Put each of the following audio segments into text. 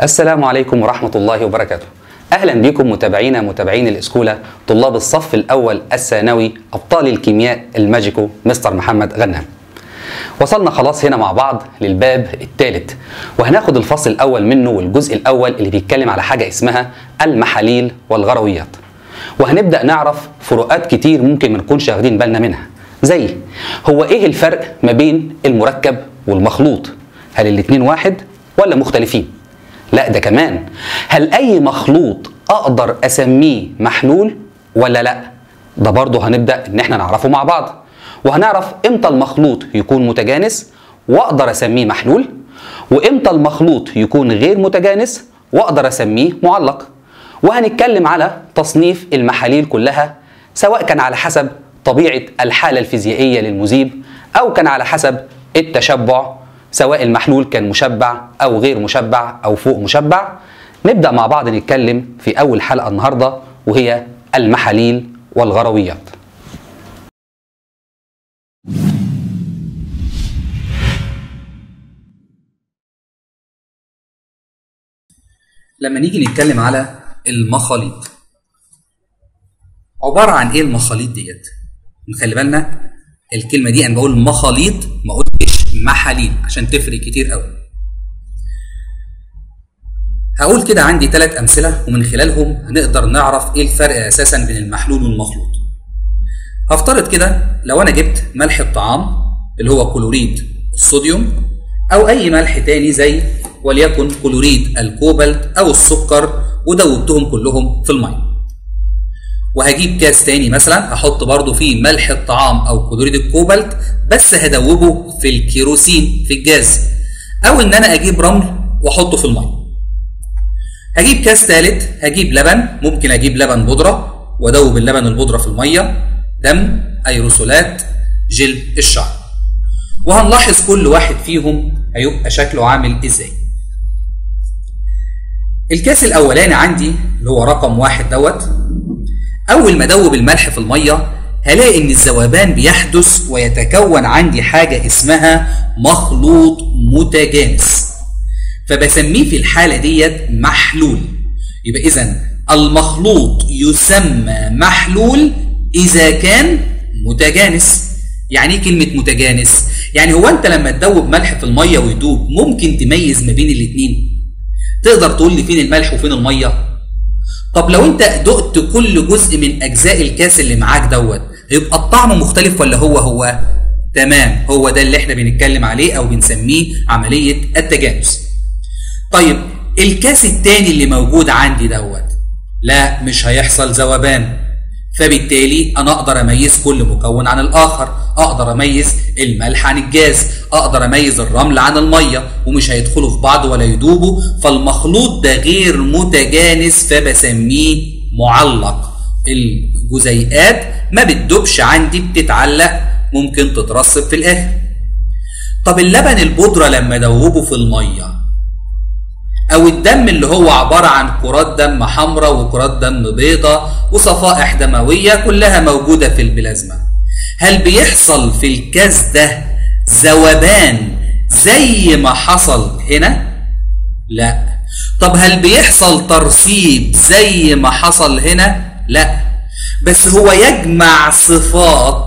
السلام عليكم ورحمة الله وبركاته أهلا بكم متابعينا متابعين الإسكولة طلاب الصف الأول الثانوي أبطال الكيمياء الماجيكو مستر محمد غنام وصلنا خلاص هنا مع بعض للباب الثالث وهناخد الفصل الأول منه والجزء الأول اللي بيتكلم على حاجة اسمها المحاليل والغرويات وهنبدأ نعرف فروقات كتير ممكن ما نكونش واخدين بالنا منها زي هو ايه الفرق ما بين المركب والمخلوط هل الاتنين واحد ولا مختلفين لا ده كمان هل اي مخلوط اقدر اسميه محلول ولا لا ده برضه هنبدا ان احنا نعرفه مع بعض وهنعرف امتى المخلوط يكون متجانس واقدر اسميه محلول وامتى المخلوط يكون غير متجانس واقدر اسميه معلق وهنتكلم على تصنيف المحاليل كلها سواء كان على حسب طبيعه الحاله الفيزيائيه للمذيب او كان على حسب التشبع سواء المحلول كان مشبع او غير مشبع او فوق مشبع نبدا مع بعض نتكلم في اول حلقه النهارده وهي المحاليل والغرويات لما نيجي نتكلم على المخاليط عباره عن ايه المخاليط ديت نخلي بالنا الكلمه دي انا بقول مخاليط ما قلتش محاليل عشان تفرق كتير قوي هقول كده عندي ثلاث امثله ومن خلالهم هنقدر نعرف ايه الفرق اساسا بين المحلول والمخلوط هفترض كده لو انا جبت ملح الطعام اللي هو كلوريد الصوديوم او اي ملح تاني زي وليكن كلوريد الكوبالت او السكر ودوبتهم كلهم في الميه وهجيب كاس تاني مثلا احط برضو فيه ملح الطعام او كلوريد الكوبالت بس هدوبه في الكيروسين في الجاز او ان انا اجيب رمل واحطه في الميه هجيب كاس ثالث هجيب لبن ممكن اجيب لبن بودره وادوب اللبن البودره في الميه دم ايروسولات جل الشعر وهنلاحظ كل واحد فيهم هيبقى شكله عامل ازاي الكاس الاولاني عندي اللي هو رقم واحد دوت اول ما ادوب الملح في الميه هلاقي ان الذوبان بيحدث ويتكون عندي حاجه اسمها مخلوط متجانس فبسميه في الحاله ديت محلول يبقى اذا المخلوط يسمى محلول اذا كان متجانس يعني ايه كلمه متجانس يعني هو انت لما تدوب ملح في الميه ويدوب ممكن تميز ما بين الاثنين تقدر تقول لي فين الملح وفين الميه طب لو انت دقت كل جزء من اجزاء الكاس اللي معاك دوت هيبقى الطعم مختلف ولا هو هو تمام هو ده اللي احنا بنتكلم عليه او بنسميه عمليه التجانس طيب الكاس التاني اللي موجود عندي دوت لا مش هيحصل ذوبان فبالتالي انا اقدر اميز كل مكون عن الاخر اقدر اميز الملح عن الجاز اقدر اميز الرمل عن الميه ومش هيدخلوا في بعض ولا يدوبوا فالمخلوط ده غير متجانس فبسميه معلق الجزيئات ما بتدوبش عندي بتتعلق ممكن تترسب في الاخر طب اللبن البودره لما دوبه في الميه او الدم اللي هو عباره عن كرات دم حمراء وكرات دم بيضاء وصفائح دمويه كلها موجوده في البلازما هل بيحصل في الكاس ده ذوبان زي ما حصل هنا لا طب هل بيحصل ترسيب زي ما حصل هنا لا بس هو يجمع صفات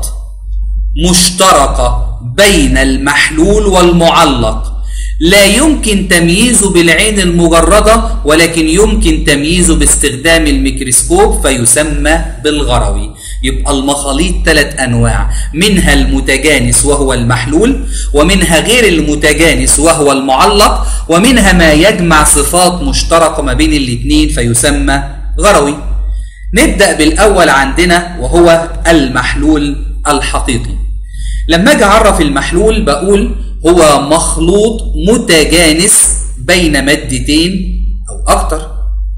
مشتركه بين المحلول والمعلق لا يمكن تمييزه بالعين المجردة ولكن يمكن تمييزه باستخدام الميكروسكوب فيسمى بالغروي يبقى المخاليط ثلاث أنواع منها المتجانس وهو المحلول ومنها غير المتجانس وهو المعلق ومنها ما يجمع صفات مشتركة ما بين الاثنين فيسمى غروي نبدأ بالأول عندنا وهو المحلول الحقيقي لما أجي أعرف المحلول بقول هو مخلوط متجانس بين مادتين أو أكثر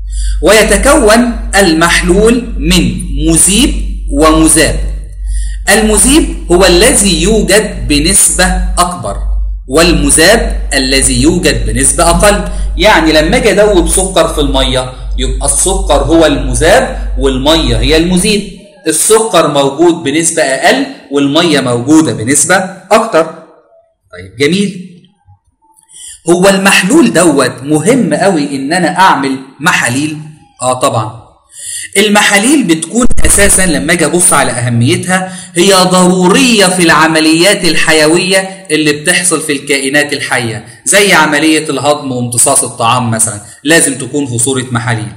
ويتكون المحلول من مذيب ومذاب المذيب هو الذي يوجد بنسبة أكبر والمذاب الذي يوجد بنسبة أقل يعني لما أجي أدوب سكر في المية يبقى السكر هو المذاب والمية هي المذيب السكر موجود بنسبة أقل والمية موجودة بنسبة أكتر طيب جميل هو المحلول دوت مهم قوي ان انا اعمل محاليل اه طبعا المحاليل بتكون اساسا لما اجي ابص على اهميتها هي ضروريه في العمليات الحيويه اللي بتحصل في الكائنات الحيه زي عمليه الهضم وامتصاص الطعام مثلا لازم تكون في صوره محاليل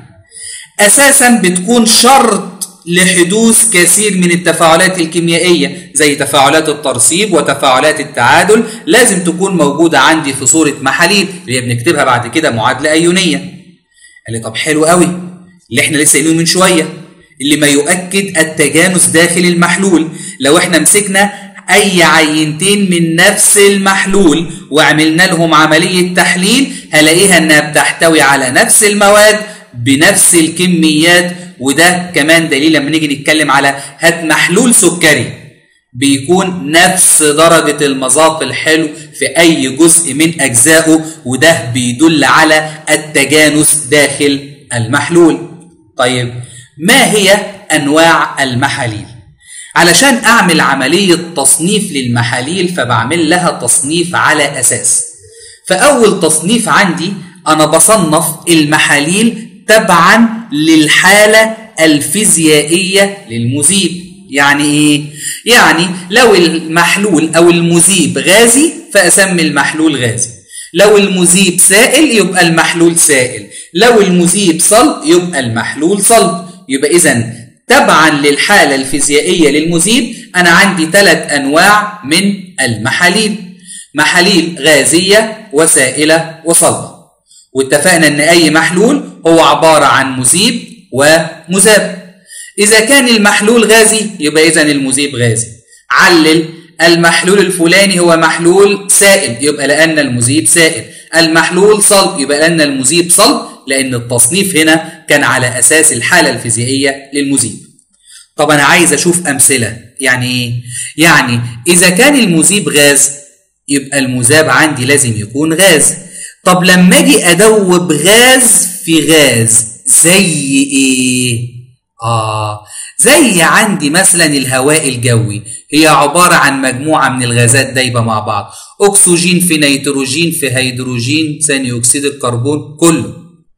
اساسا بتكون شرط لحدوث كثير من التفاعلات الكيميائيه زي تفاعلات الترسيب وتفاعلات التعادل لازم تكون موجوده عندي في صوره محاليل اللي هي بنكتبها بعد كده معادله ايونيه قال لي طب حلو قوي اللي احنا لسه قايلينه من شويه اللي ما يؤكد التجانس داخل المحلول لو احنا مسكنا اي عينتين من نفس المحلول وعملنا لهم عمليه تحليل هلاقيها انها بتحتوي على نفس المواد بنفس الكميات وده كمان دليل لما نيجي نتكلم على هات محلول سكري بيكون نفس درجة المذاق الحلو في أي جزء من أجزائه وده بيدل على التجانس داخل المحلول طيب ما هي أنواع المحاليل؟ علشان أعمل عملية تصنيف للمحاليل فبعمل لها تصنيف على أساس فأول تصنيف عندي أنا بصنف المحاليل تبعا للحالة الفيزيائية للمذيب يعني ايه؟ يعني لو المحلول او المذيب غازي فاسمي المحلول غازي لو المذيب سائل يبقى المحلول سائل لو المذيب صلب يبقى المحلول صلب يبقى اذا تبعا للحالة الفيزيائية للمذيب انا عندي ثلاث انواع من المحاليل محاليل غازية وسائلة وصلبة واتفقنا ان اي محلول هو عبارة عن مذيب ومذاب إذا كان المحلول غازي يبقى إذا المذيب غازي علل المحلول الفلاني هو محلول سائل يبقى لأن المذيب سائل المحلول صلب يبقى لأن المذيب صلب لأن التصنيف هنا كان على أساس الحالة الفيزيائية للمذيب طب أنا عايز أشوف أمثلة يعني إيه؟ يعني إذا كان المذيب غاز يبقى المذاب عندي لازم يكون غاز طب لما أجي أدوب غاز في غاز زي إيه؟ آه زي عندي مثلا الهواء الجوي هي عبارة عن مجموعة من الغازات دايبة مع بعض أكسجين في نيتروجين في هيدروجين ثاني أكسيد الكربون كله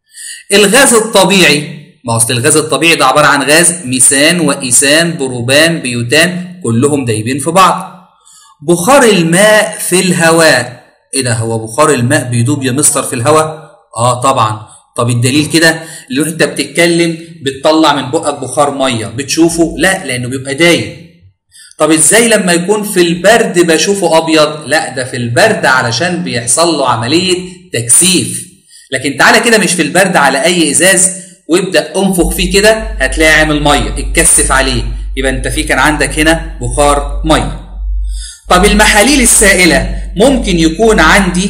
الغاز الطبيعي ما أصل الغاز الطبيعي ده عبارة عن غاز ميثان وإيثان بروبان بيوتان كلهم دايبين في بعض بخار الماء في الهواء ايه ده هو بخار الماء بيدوب يا مستر في الهواء اه طبعا طب الدليل كده اللي انت بتتكلم بتطلع من بقك بخار ميه بتشوفه لا لانه بيبقى دايب طب ازاي لما يكون في البرد بشوفه ابيض لا ده في البرد علشان بيحصل له عمليه تكثيف لكن تعالى كده مش في البرد على اي ازاز وابدا انفخ فيه كده هتلاقي عامل ميه اتكثف عليه يبقى انت في كان عندك هنا بخار ميه طب المحاليل السائله ممكن يكون عندي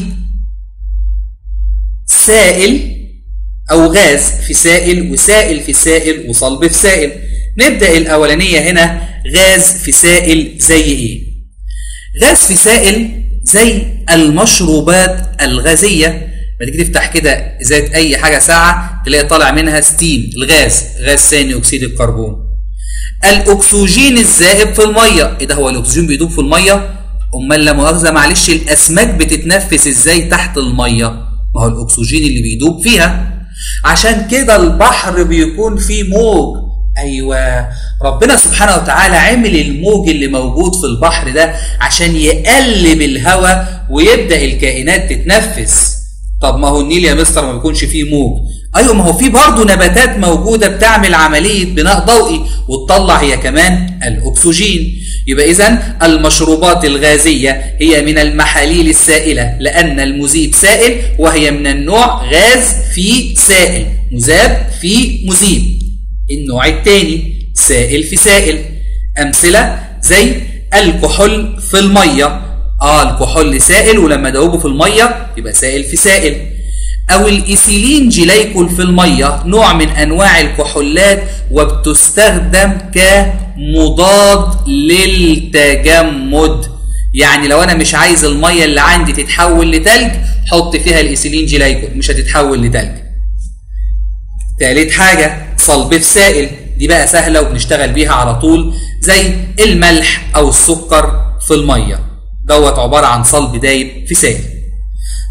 سائل أو غاز في سائل وسائل في سائل وصلب في سائل نبدأ الأولانية هنا غاز في سائل زي إيه؟ غاز في سائل زي المشروبات الغازية ما تيجي تفتح كده ازازة أي حاجة ساعة تلاقي طالع منها ستيم الغاز غاز ثاني أكسيد الكربون الأكسجين الذائب في المية إيه ده هو الأكسجين بيدوب في المية؟ أمال لا مؤاخذة معلش الأسماك بتتنفس إزاي تحت المية؟ ما هو الأكسجين اللي بيدوب فيها عشان كده البحر بيكون فيه موج ايوه ربنا سبحانه وتعالى عمل الموج اللي موجود في البحر ده عشان يقلب الهواء ويبدا الكائنات تتنفس طب ما هو النيل يا مستر ما بيكونش فيه موج ايوه ما هو في برضه نباتات موجوده بتعمل عمليه بناء ضوئي وتطلع هي كمان الاكسجين يبقى اذا المشروبات الغازيه هي من المحاليل السائله لان المذيب سائل وهي من النوع غاز في سائل مذاب في مذيب النوع الثاني سائل في سائل امثله زي الكحول في الميه اه الكحول سائل ولما دوبه في الميه يبقى سائل في سائل او الايثيلين جليكول في الميه نوع من انواع الكحولات وبتستخدم كمضاد للتجمد يعني لو انا مش عايز الميه اللي عندي تتحول لتلج حط فيها الايثيلين جليكول مش هتتحول لتلج تالت حاجه صلب في سائل دي بقى سهله وبنشتغل بيها على طول زي الملح او السكر في الميه دوت عباره عن صلب دايب في سائل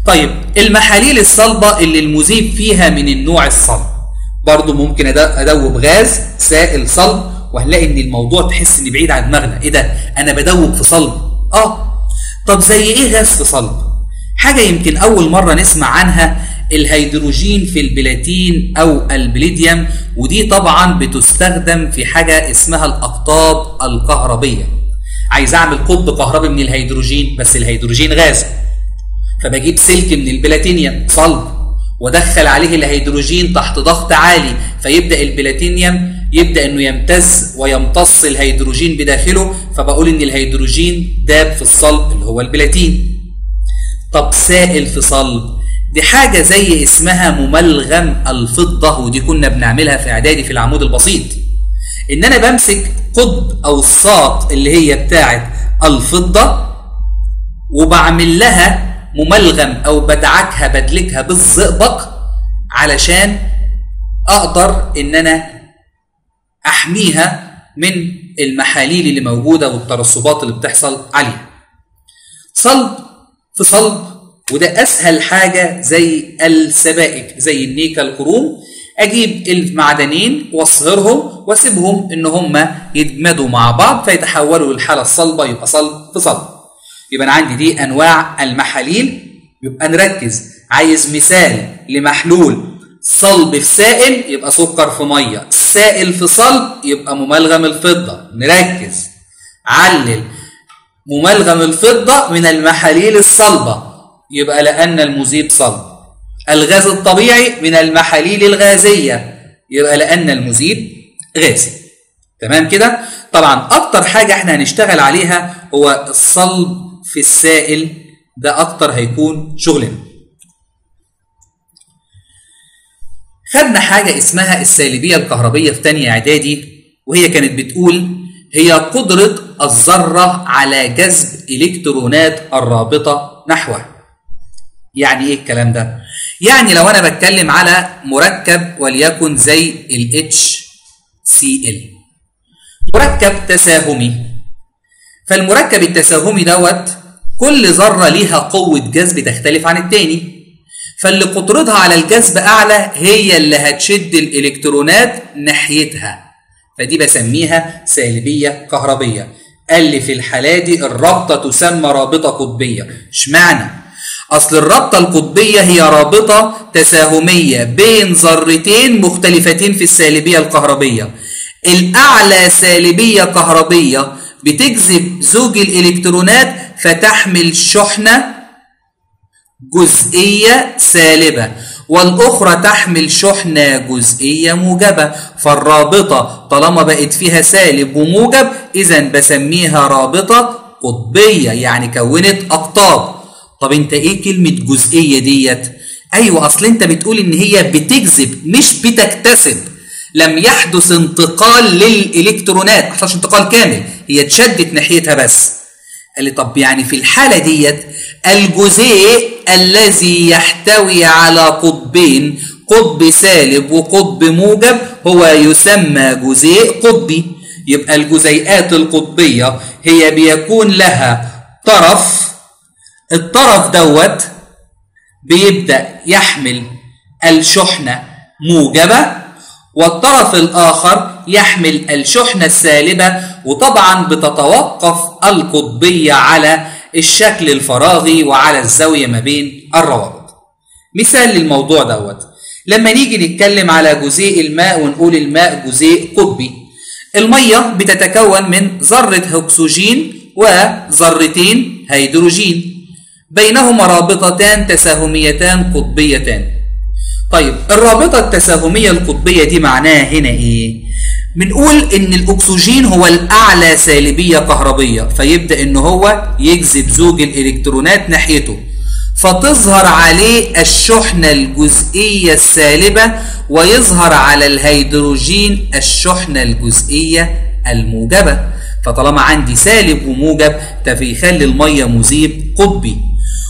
طيب المحاليل الصلبة اللي المذيب فيها من النوع الصلب برضو ممكن ادوب غاز سائل صلب وهنلاقي ان الموضوع تحس ان بعيد عن دماغنا ايه ده انا بدوب في صلب اه طب زي ايه غاز في صلب حاجه يمكن اول مره نسمع عنها الهيدروجين في البلاتين او البليديوم ودي طبعا بتستخدم في حاجه اسمها الاقطاب الكهربيه عايز اعمل قطب كهربي من الهيدروجين بس الهيدروجين غاز فبجيب سلك من البلاتينيوم صلب ودخل عليه الهيدروجين تحت ضغط عالي فيبدا البلاتينيوم يبدا انه يمتز ويمتص الهيدروجين بداخله فبقول ان الهيدروجين داب في الصلب اللي هو البلاتين طب سائل في صلب دي حاجه زي اسمها مملغم الفضه ودي كنا بنعملها في اعدادي في العمود البسيط ان انا بمسك قطب او الساق اللي هي بتاعه الفضه وبعمل لها مملغم او بدعكها بدلكها بالزئبق علشان اقدر ان انا احميها من المحاليل اللي موجوده والترسبات اللي بتحصل عليها صلب في صلب وده اسهل حاجه زي السبائك زي النيكل كروم اجيب المعدنين واصهرهم واسيبهم ان هم يدمدوا مع بعض فيتحولوا للحاله الصلبه يبقى صلب في صلب يبقى انا عندي دي انواع المحاليل يبقى نركز عايز مثال لمحلول صلب في سائل يبقى سكر في ميه سائل في صلب يبقى مملغم الفضه نركز علل مملغم الفضه من المحاليل الصلبه يبقى لان المذيب صلب الغاز الطبيعي من المحاليل الغازيه يبقى لان المذيب غازي تمام كده طبعا اكتر حاجه احنا هنشتغل عليها هو الصلب في السائل ده اكتر هيكون شغلنا خدنا حاجة اسمها السالبية الكهربية في تانية إعدادي وهي كانت بتقول هي قدرة الذرة على جذب إلكترونات الرابطة نحوه. يعني إيه الكلام ده؟ يعني لو أنا بتكلم على مركب وليكن زي ال HCl مركب تساهمي فالمركب التساهمي دوت كل ذرة ليها قوة جذب تختلف عن التاني فاللي قدرتها على الجذب اعلى هي اللي هتشد الالكترونات ناحيتها فدي بسميها سالبيه كهربيه قال لي في الحاله دي الرابطه تسمى رابطه قطبيه اشمعنى اصل الرابطه القطبيه هي رابطه تساهميه بين ذرتين مختلفتين في السالبيه الكهربيه الاعلى سالبيه كهربيه بتجذب زوج الالكترونات فتحمل شحنه جزئية سالبة والأخرى تحمل شحنة جزئية موجبة فالرابطة طالما بقت فيها سالب وموجب إذا بسميها رابطة قطبية يعني كونت أقطاب طب أنت إيه كلمة جزئية ديت؟ أيوة أصل أنت بتقول إن هي بتجذب مش بتكتسب لم يحدث انتقال للإلكترونات ما حصلش انتقال كامل هي اتشدت ناحيتها بس قال لي طب يعني في الحالة ديت الجزيء الذي يحتوي على قطبين قطب سالب وقطب موجب هو يسمى جزيء قطبي يبقى الجزيئات القطبية هي بيكون لها طرف الطرف دوت بيبدأ يحمل الشحنة موجبة والطرف الآخر يحمل الشحنة السالبة وطبعا بتتوقف القطبية على الشكل الفراغي وعلى الزاوية ما بين الروابط مثال للموضوع دوت لما نيجي نتكلم على جزيء الماء ونقول الماء جزيء قطبي المية بتتكون من ذرة أكسجين وذرتين هيدروجين بينهما رابطتان تساهميتان قطبيتان طيب الرابطة التساهمية القطبية دي معناها هنا ايه؟ بنقول ان الاكسجين هو الاعلى سالبية كهربية فيبدأ ان هو يجذب زوج الالكترونات ناحيته فتظهر عليه الشحنة الجزئية السالبة ويظهر على الهيدروجين الشحنة الجزئية الموجبة فطالما عندي سالب وموجب ده بيخلي المية مذيب قطبي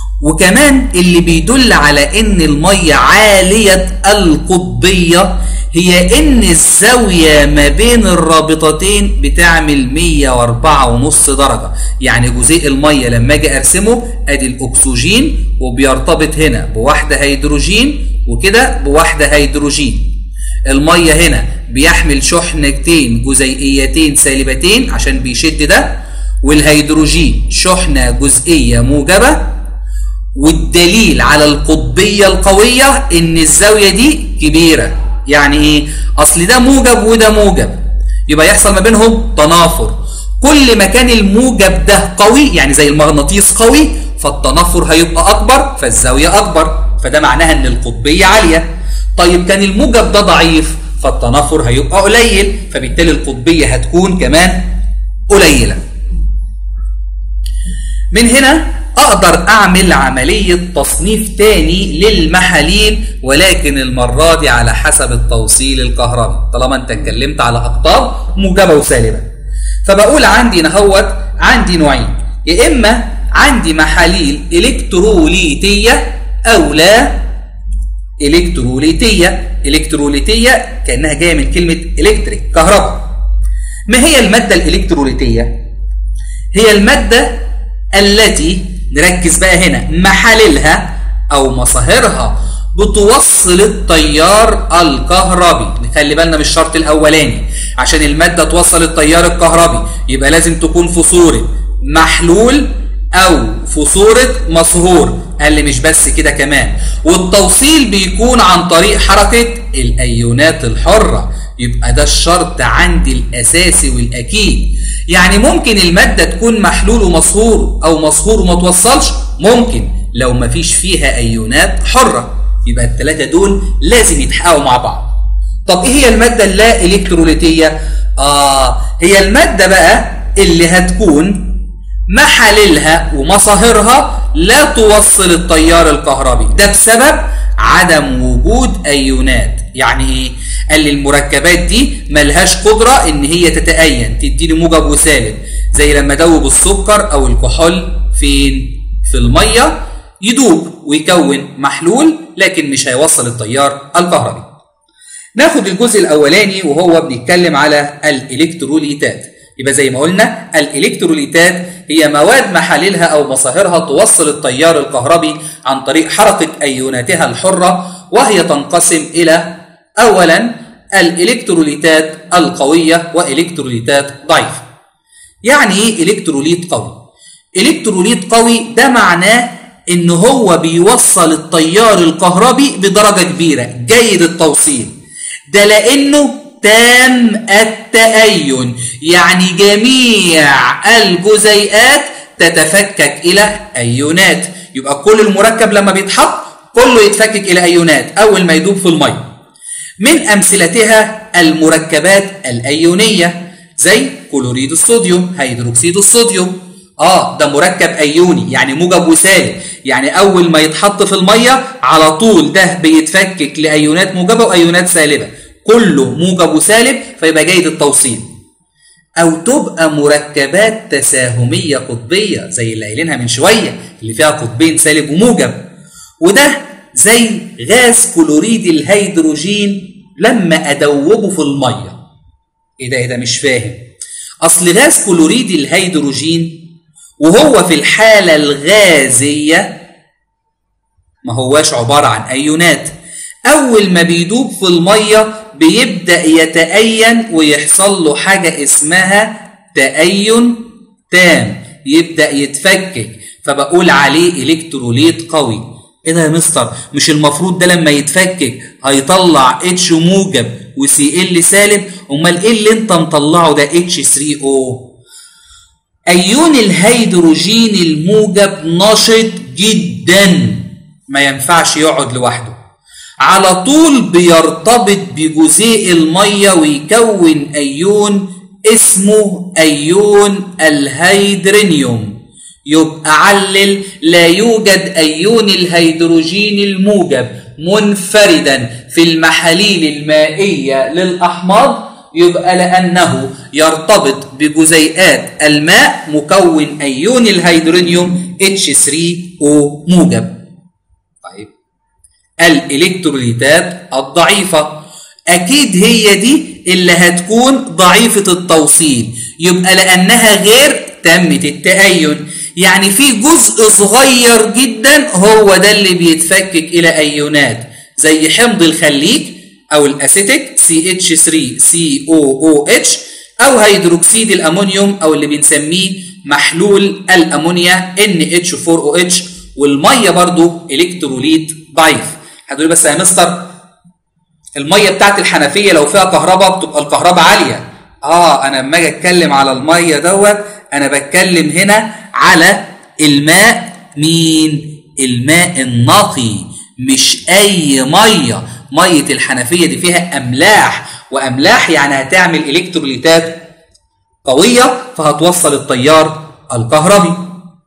وكمان اللي بيدل على ان المية عالية القطبية هي ان الزاوية ما بين الرابطتين بتعمل 104 ونص درجة يعني جزيء المية لما اجي ارسمه ادي الاكسجين وبيرتبط هنا بواحدة هيدروجين وكده بواحدة هيدروجين المية هنا بيحمل شحنتين جزيئيتين سالبتين عشان بيشد ده والهيدروجين شحنة جزئية موجبة والدليل على القطبية القوية ان الزاوية دي كبيرة يعني ايه اصل ده موجب وده موجب يبقى يحصل ما بينهم تنافر كل ما كان الموجب ده قوي يعني زي المغناطيس قوي فالتنافر هيبقى اكبر فالزاوية اكبر فده معناها ان القطبية عالية طيب كان الموجب ده ضعيف فالتنافر هيبقى قليل فبالتالي القطبية هتكون كمان قليلة من هنا اقدر اعمل عملية تصنيف تاني للمحاليل ولكن المرة دي على حسب التوصيل الكهربي طالما انت اتكلمت على اقطاب موجبة وسالبة فبقول عندي نهوت عندي نوعين يا اما عندي محاليل الكتروليتية او لا الكتروليتية الكتروليتية كأنها جاية من كلمة الكتريك كهرباء ما هي المادة الالكتروليتية هي المادة التي نركز بقى هنا محاللها او مصاهرها بتوصل التيار الكهربي نخلي بالنا من الشرط الاولاني عشان الماده توصل التيار الكهربي يبقى لازم تكون في صوره محلول او في صوره مصهور قال لي مش بس كده كمان والتوصيل بيكون عن طريق حركه الايونات الحره يبقى ده الشرط عندي الاساسي والاكيد يعني ممكن المادة تكون محلول ومصهور أو مصهور وما توصلش ممكن لو ما فيش فيها أيونات حرة يبقى الثلاثة دول لازم يتحققوا مع بعض طب إيه هي المادة اللا إلكتروليتية؟ آه هي المادة بقى اللي هتكون محاللها ومصاهرها لا توصل التيار الكهربي ده بسبب عدم وجود أيونات يعني إيه؟ قال لي المركبات دي ملهاش قدرة ان هي تتأين تديني موجب وسالب زي لما ادوب السكر او الكحول فين في المية يدوب ويكون محلول لكن مش هيوصل التيار الكهربي ناخد الجزء الاولاني وهو بنتكلم على الالكتروليتات يبقى زي ما قلنا الالكتروليتات هي مواد محاللها او مصاهرها توصل التيار الكهربي عن طريق حركة ايوناتها الحرة وهي تنقسم الى اولا الالكتروليتات القويه والكتروليتات ضعيفه يعني ايه الكتروليت قوي الكتروليت قوي ده معناه ان هو بيوصل التيار الكهربي بدرجه كبيره جيد التوصيل ده لانه تام التأين يعني جميع الجزيئات تتفكك الى ايونات يبقى كل المركب لما بيتحط كله يتفكك الى ايونات اول ما يدوب في الميه من أمثلتها المركبات الأيونية زي كلوريد الصوديوم هيدروكسيد الصوديوم اه ده مركب ايوني يعني موجب وسالب يعني اول ما يتحط في الميه على طول ده بيتفكك لايونات موجبه وايونات سالبه كله موجب وسالب فيبقى جيد التوصيل او تبقى مركبات تساهميه قطبيه زي اللي قايلينها من شويه اللي فيها قطبين سالب وموجب وده زي غاز كلوريد الهيدروجين لما ادوبه في الميه ايه ده ايه ده مش فاهم اصل غاز كلوريد الهيدروجين وهو في الحاله الغازيه ما هواش عباره عن ايونات اول ما بيدوب في الميه بيبدا يتأين ويحصل له حاجه اسمها تأين تام يبدا يتفكك فبقول عليه الكتروليت قوي ايه ده يا مستر مش المفروض ده لما يتفكك هيطلع اتش موجب وسي ال سالب امال ايه اللي انت مطلعه ده اتش 3 او ايون الهيدروجين الموجب نشط جدا ما ينفعش يقعد لوحده على طول بيرتبط بجزيء الميه ويكون ايون اسمه ايون الهيدرينيوم يبقى علل لا يوجد ايون الهيدروجين الموجب منفردا في المحاليل المائيه للاحماض يبقى لانه يرتبط بجزيئات الماء مكون ايون الهيدرونيوم H3O موجب طيب الالكتروليتات الضعيفه اكيد هي دي اللي هتكون ضعيفة التوصيل يبقى لانها غير تمت التأين يعني في جزء صغير جدا هو ده اللي بيتفكك الى ايونات زي حمض الخليج او الاسيتيك CH3COOH او هيدروكسيد الامونيوم او اللي بنسميه محلول الامونيا NH4OH والميه برضو الكتروليت ضعيف هتقولي بس يا مستر الميه بتاعت الحنفيه لو فيها كهرباء بتبقى الكهرباء عاليه اه انا لما اجي اتكلم على الميه دوت انا بتكلم هنا على الماء مين الماء النقي مش اي ميه ميه الحنفيه دي فيها املاح واملاح يعني هتعمل الكتروليتات قويه فهتوصل التيار الكهربي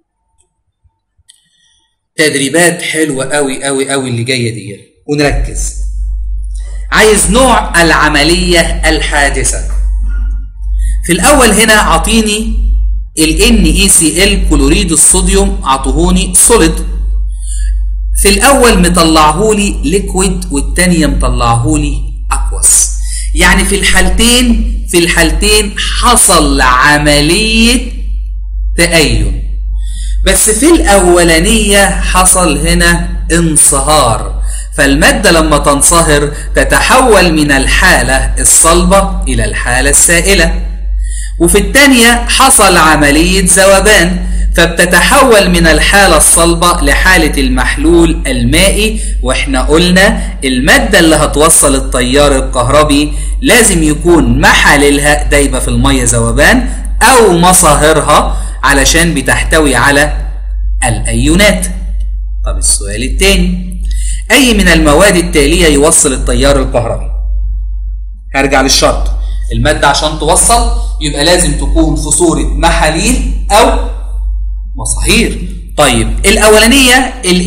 تدريبات حلوه قوي قوي قوي اللي جايه دي ونركز عايز نوع العمليه الحادثه في الاول هنا عطيني ال NaCl كلوريد الصوديوم عطوهوني سوليد في الاول مطلعهولي ليكويد والتانية مطلعهولي اكوس يعني في الحالتين في الحالتين حصل عملية تأين بس في الأولانية حصل هنا انصهار فالمادة لما تنصهر تتحول من الحالة الصلبة إلى الحالة السائلة وفي الثانية حصل عملية ذوبان فبتتحول من الحالة الصلبة لحالة المحلول المائي واحنا قلنا المادة اللي هتوصل التيار الكهربي لازم يكون محللها دايبة في المية ذوبان أو مصاهرها علشان بتحتوي على الأيونات طب السؤال الثاني أي من المواد التالية يوصل التيار الكهربي هرجع للشرط المادة عشان توصل يبقى لازم تكون في صورة محاليل أو مصاهير طيب الأولانية ال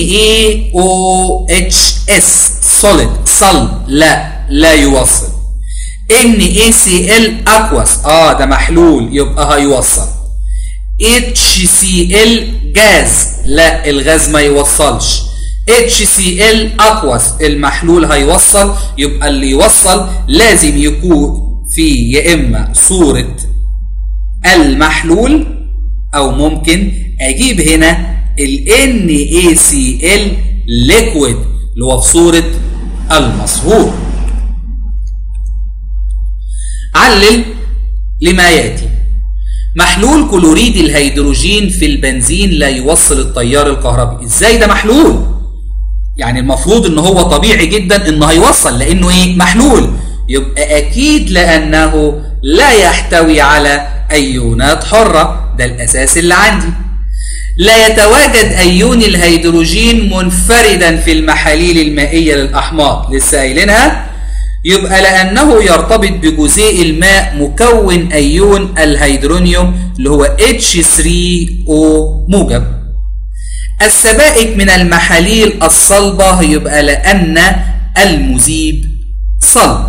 NaOHS solid صلب لا لا يوصل NaCl aqueous اه ده محلول يبقى هيوصل HCl جاز لا الغاز ما يوصلش HCl aqueous المحلول هيوصل يبقى اللي يوصل لازم يكون في يا اما صورة المحلول او ممكن اجيب هنا ال NaCl liquid اللي هو في صورة المصهور علل لما ياتي محلول كلوريد الهيدروجين في البنزين لا يوصل التيار الكهربي ازاي ده محلول يعني المفروض ان هو طبيعي جدا انه هيوصل لانه ايه محلول يبقى اكيد لانه لا يحتوي على ايونات حره ده الاساس اللي عندي لا يتواجد ايون الهيدروجين منفردا في المحاليل المائيه للاحماض لسه قايلينها يبقى لانه يرتبط بجزيء الماء مكون ايون الهيدرونيوم اللي هو H3O موجب السبائك من المحاليل الصلبة يبقى لأن المذيب صلب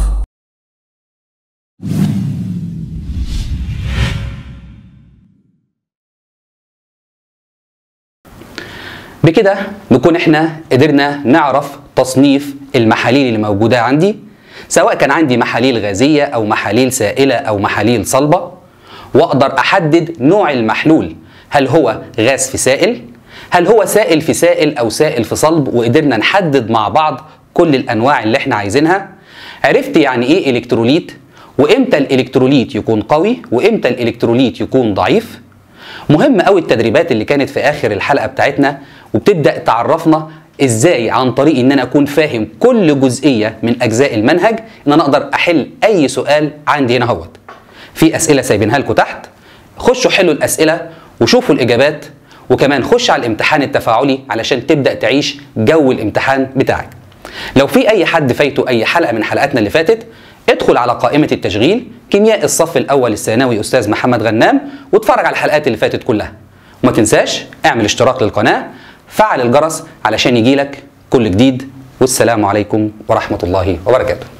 بكده نكون احنا قدرنا نعرف تصنيف المحاليل اللي موجودة عندي سواء كان عندي محاليل غازية أو محاليل سائلة أو محاليل صلبة وأقدر أحدد نوع المحلول هل هو غاز في سائل هل هو سائل في سائل أو سائل في صلب وقدرنا نحدد مع بعض كل الأنواع اللي احنا عايزينها عرفت يعني إيه إلكتروليت وإمتى الإلكتروليت يكون قوي وإمتى الإلكتروليت يكون ضعيف مهم قوي التدريبات اللي كانت في اخر الحلقه بتاعتنا وبتبدا تعرفنا ازاي عن طريق ان انا اكون فاهم كل جزئيه من اجزاء المنهج ان انا اقدر احل اي سؤال عندي هنا اهوت في اسئله سايبينها لكم تحت خشوا حلوا الاسئله وشوفوا الاجابات وكمان خش على الامتحان التفاعلي علشان تبدا تعيش جو الامتحان بتاعك لو في اي حد فايته اي حلقه من حلقاتنا اللي فاتت ادخل على قائمه التشغيل كيمياء الصف الاول الثانوي استاذ محمد غنام واتفرج على الحلقات اللي فاتت كلها وما تنساش اعمل اشتراك للقناه فعل الجرس علشان يجيلك كل جديد والسلام عليكم ورحمه الله وبركاته